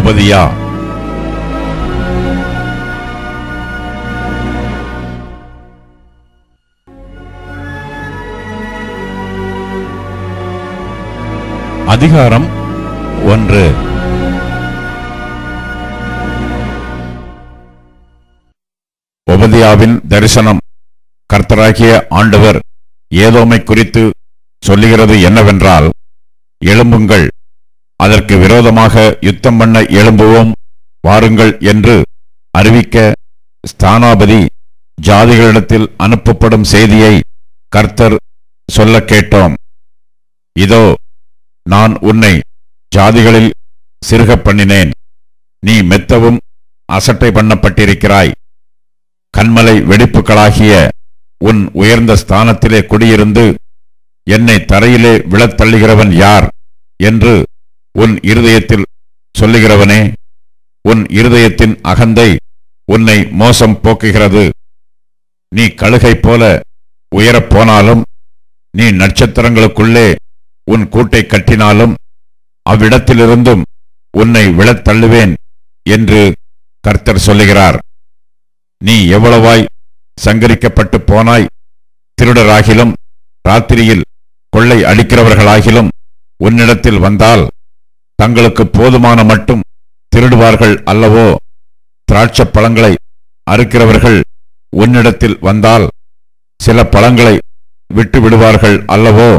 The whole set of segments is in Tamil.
ஒபதியா அதிகாரம் ஒன்று ஒபதியாவின் தரிசனம் கர்த்தராகிய ஆண்டவர் ஏதோமை குறித்து சொல்லுகிறது என்னவென்றால் எழும்புங்கள் அதற்கு விரோதமாக யுத்தம் பண்ண எழும்புவோம் வாருங்கள் என்று அறிவிக்க ஸ்தானாபதி ஜாதிகளிடத்தில் அனுப்பப்படும் செய்தியை கர்த்தர் சொல்லக் கேட்டோம் இதோ நான் உன்னை ஜாதிகளில் சிறுகப் பண்ணினேன் நீ மெத்தவும் அசட்டை பண்ணப்பட்டிருக்கிறாய் கண்மலை வெடிப்புகளாகிய உன் உயர்ந்த ஸ்தானத்திலே குடியிருந்து என்னை தரையிலே விழத் தள்ளுகிறவன் யார் என்று உன் இருதயத்தில் சொல்லுகிறவனே உன் இருதயத்தின் அகந்தை உன்னை மோசம் போக்குகிறது நீ கழுகை போல உயரப் போனாலும் நீ நட்சத்திரங்களுக்குள்ளே உன் கூட்டை கட்டினாலும் அவ்விடத்திலிருந்தும் உன்னை விழத் தள்ளுவேன் என்று கர்த்தர் சொல்லுகிறார் நீ எவ்வளவாய் சங்கரிக்கப்பட்டு போனாய் திருடராகிலும் ராத்திரியில் கொள்ளை அடிக்கிறவர்களாகிலும் உன்னிடத்தில் வந்தால் தங்களுக்கு போதுமான மட்டும் திருடுவார்கள் அல்லவோ திராட்சப் பழங்களை அறுக்கிறவர்கள் உன்னிடத்தில் வந்தால் சில பழங்களை விட்டு விடுவார்கள் அல்லவோ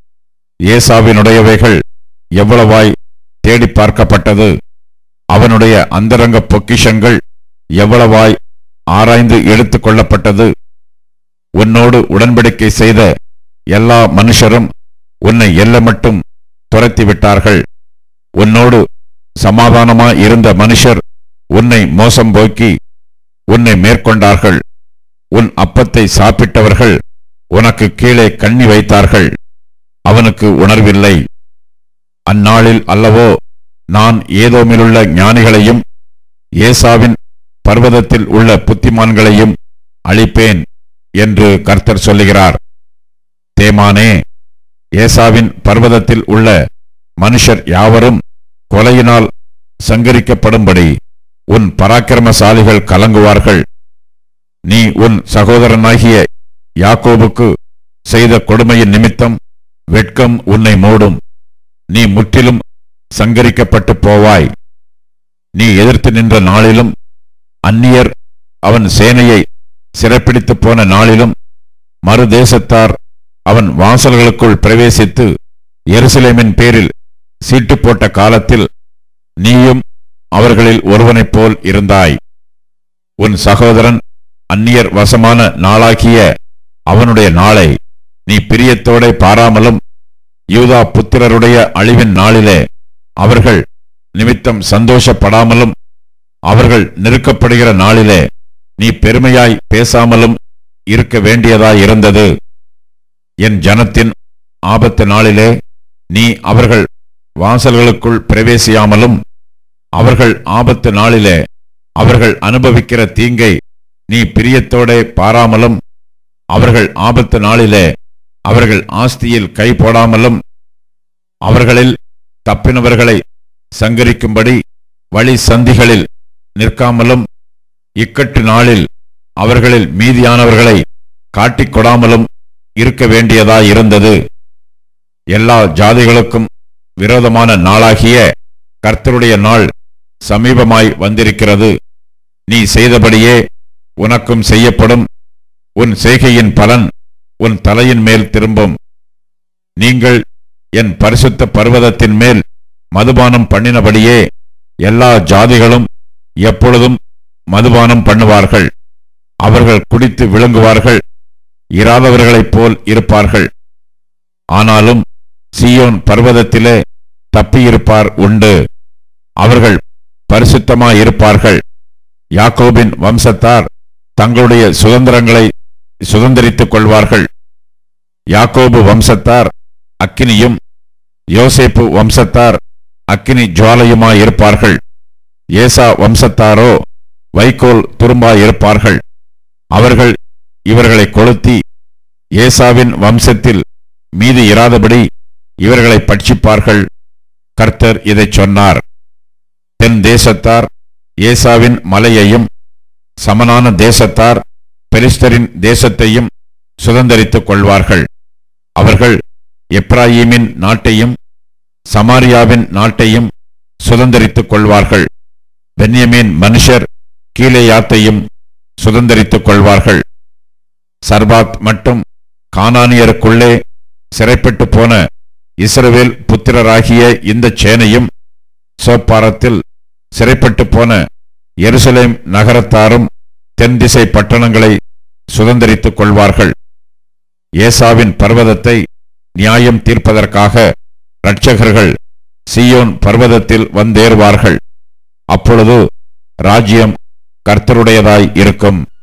ஏசாவினுடையவைகள் எவ்வளவாய் தேடி பார்க்கப்பட்டது அவனுடைய அந்தரங்க பொக்கிஷங்கள் எவ்வளவாய் ஆராய்ந்து எடுத்துக் கொள்ளப்பட்டது உன்னோடு உடன்படிக்கை செய்த எல்லா மனுஷரும் உன்னை எல்ல மட்டும் துரத்தி விட்டார்கள் உன்னோடு சமாதானமாய் இருந்த மனுஷர் உன்னை மோசம் போக்கி உன்னை மேற்கொண்டார்கள் உன் அப்பத்தை சாப்பிட்டவர்கள் உனக்கு கீழே கண்ணி வைத்தார்கள் அவனுக்கு உணர்வில்லை அந்நாளில் அல்லவோ நான் ஏதோமிலுள்ள ஞானிகளையும் ஏசாவின் பர்வதத்தில் உள்ள புத்திமான்களையும் அழிப்பேன் என்று கர்த்தர் சொல்லுகிறார் தேமானே ஏசாவின் பர்வதத்தில் உள்ள மனுஷர் யாவரும் கொலையினால் சங்கரிக்கப்படும்படி உன் பராக்கிரமசாலிகள் கலங்குவார்கள் நீ உன் சகோதரனாகிய யாக்கோபுக்கு செய்த கொடுமையின் நிமித்தம் வெட்கம் உன்னை மூடும் நீ முற்றிலும் சங்கரிக்கப்பட்டு போவாய் நீ எதிர்த்து நின்ற நாளிலும் அந்நியர் அவன் சேனையை சிறைப்பிடித்து போன நாளிலும் மறுதேசத்தார் அவன் வாசல்களுக்குள் பிரவேசித்து எருசலேமின் பேரில் சீட்டு போட்ட காலத்தில் நீயும் அவர்களில் ஒருவனைப் போல் இருந்தாய் உன் சகோதரன் அந்நியர் வசமான நாளாகிய அவனுடைய நாளை நீ பிரியத்தோடே பாராமலும் யூதா புத்திரருடைய அழிவின் நாளிலே அவர்கள் நிமித்தம் சந்தோஷப்படாமலும் அவர்கள் நெருக்கப்படுகிற நாளிலே நீ பெருமையாய் பேசாமலும் இருக்க வேண்டியதாயிருந்தது என் ஜனத்தின் ஆபத்து நாளிலே நீ அவர்கள் வாசல்களுக்குள் பிரவேசியாமலும் அவர்கள் ஆபத்து நாளிலே அவர்கள் அனுபவிக்கிற தீங்கை நீ பிரியத்தோடே பாராமலும் அவர்கள் ஆபத்து நாளிலே அவர்கள் ஆஸ்தியில் கை போடாமலும் அவர்களில் தப்பினவர்களை சங்கரிக்கும்படி வழி சந்திகளில் நிற்காமலும் இக்கட்டு நாளில் அவர்களில் மீதியானவர்களை காட்டிக் கொடாமலும் இருக்க வேண்டியதாயிருந்தது எல்லா ஜாதிகளுக்கும் விரோதமான நாளாகிய கர்த்தருடைய நாள் சமீபமாய் வந்திருக்கிறது நீ செய்தபடியே உனக்கும் செய்யப்படும் உன் செய்கையின் பலன் உன் தலையின் மேல் திரும்பும் நீங்கள் என் பரிசுத்த பர்வதத்தின் மேல் மதுபானம் பண்ணினபடியே எல்லா ஜாதிகளும் எப்பொழுதும் மதுபானம் பண்ணுவார்கள் அவர்கள் குடித்து விழுங்குவார்கள் இராதவர்களைப் போல் இருப்பார்கள் ஆனாலும் சீயோன் பர்வதத்திலே தப்பியிருப்பார் உண்டு அவர்கள் பரிசுத்தமாயிருப்பார்கள் யாக்கோபின் வம்சத்தார் தங்களுடைய சுதந்திரங்களை சுதந்திரித்துக் கொள்வார்கள் யாக்கோபு வம்சத்தார் அக்கினியும் யோசேப்பு வம்சத்தார் அக்கினி ஜுவாலையுமாயிருப்பார்கள் ஏசா வம்சத்தாரோ வைக்கோல் துரும்பாயிருப்பார்கள் அவர்கள் இவர்களை கொளுத்தி ஏசாவின் வம்சத்தில் மீதி இராதபடி இவர்களை பட்சிப்பார்கள் கர்த்தர் இதைச் சொன்னார் தென் தேசத்தார் ஏசாவின் மலையையும் சமனான தேசத்தார் பெலிஸ்தரின் தேசத்தையும் சுதந்தரித்துக் கொள்வார்கள் அவர்கள் எப்ராயீமின் நாட்டையும் சமாரியாவின் நாட்டையும் சுதந்தரித்துக் கொள்வார்கள் பென்யமீன் மனுஷர் கீழேயாத்தையும் சுதந்தரித்துக் கொள்வார்கள் சர்பாத் மட்டும் கானானியருக்குள்ளே சிறைப்பட்டு போன இஸ்ரவேல் புத்திரராகிய இந்த சேனையும் சோப்பாரத்தில் சிறைப்பட்டு போன எருசலேம் நகரத்தாரும் தென் திசை பட்டணங்களை சுதந்தரித்துக் கொள்வார்கள் ஏசாவின் பர்வதத்தை நியாயம் தீர்ப்பதற்காக இரட்சகர்கள் சீயோன் பர்வதத்தில் வந்தேறுவார்கள் அப்பொழுது ராஜ்யம் கர்த்தருடையதாய் இருக்கும்